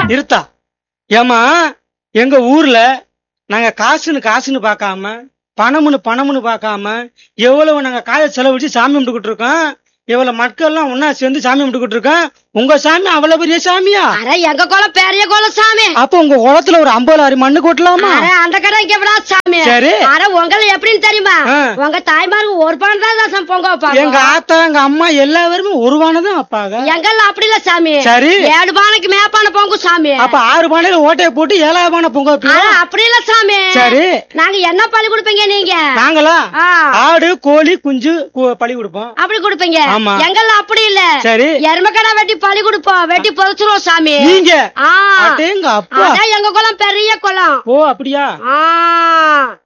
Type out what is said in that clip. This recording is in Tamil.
நிறுத்தா ஏமா எங்க ஊர்ல நாங்க காசுன்னு காசுன்னு பார்க்காம பணம்னு பணம்னு பார்க்காம எவ்வளவு நாங்க காய செலவழிச்சு சாமி கும்பிட்டுக்கிட்டு இருக்கோம் எவ்வளவு மக்கள் எல்லாம் ஒன்னா சேர்ந்து சாமி கும்பிட்டுக்கிட்டு இருக்கோம் உங்க சாமி அவ்வளவு பெரிய சாமியா அட எங்க குளம் பெரிய குளம் சாமி அப்ப உங்க குளத்துல ஒரு ஐம்பது லாரி மண்ணு கொட்டலாமா அட அந்த கடை இங்க விடா சாமி சரி. அட உங்களை எப்படின்னு தெரியுமா ஆ. உங்க தாய்மாருக்கு ஒரு பணம் தான் தான் பொங்க எங்க வைப்பாங்க ஆத்தா எங்க அம்மா எல்லாருமே ஒருவானதான் அப்பாங்க எங்கெல்லாம் அப்படி இல்ல சாமி சரி. ஏழு பானைக்கு மேப்பான பொங்கு சாமி அப்ப ஆறு பானையில ஓட்டையை போட்டு ஏழாவது பானை பொங்க அட வைப்பீங்க அப்படி இல்ல சாமி சரி நாங்க என்ன பழி கொடுப்பீங்க நீங்க நாங்களா ஆ. ஆடு கோழி குஞ்சு கு- பலி கொடுப்போம் அப்படி கொடுப்பீங்க ஆமா. எங்கெல்லாம் அப்படி இல்ல சரி எருமக்கடா வெட்டி பழி கொடுப்போம் வெட்டி புதைச்சிருவோம் சாமி நீங்க ஆ அடேங்க அப்பா அதான் எங்க குளம் பெரிய குளம் ஓ அப்படியா ஆ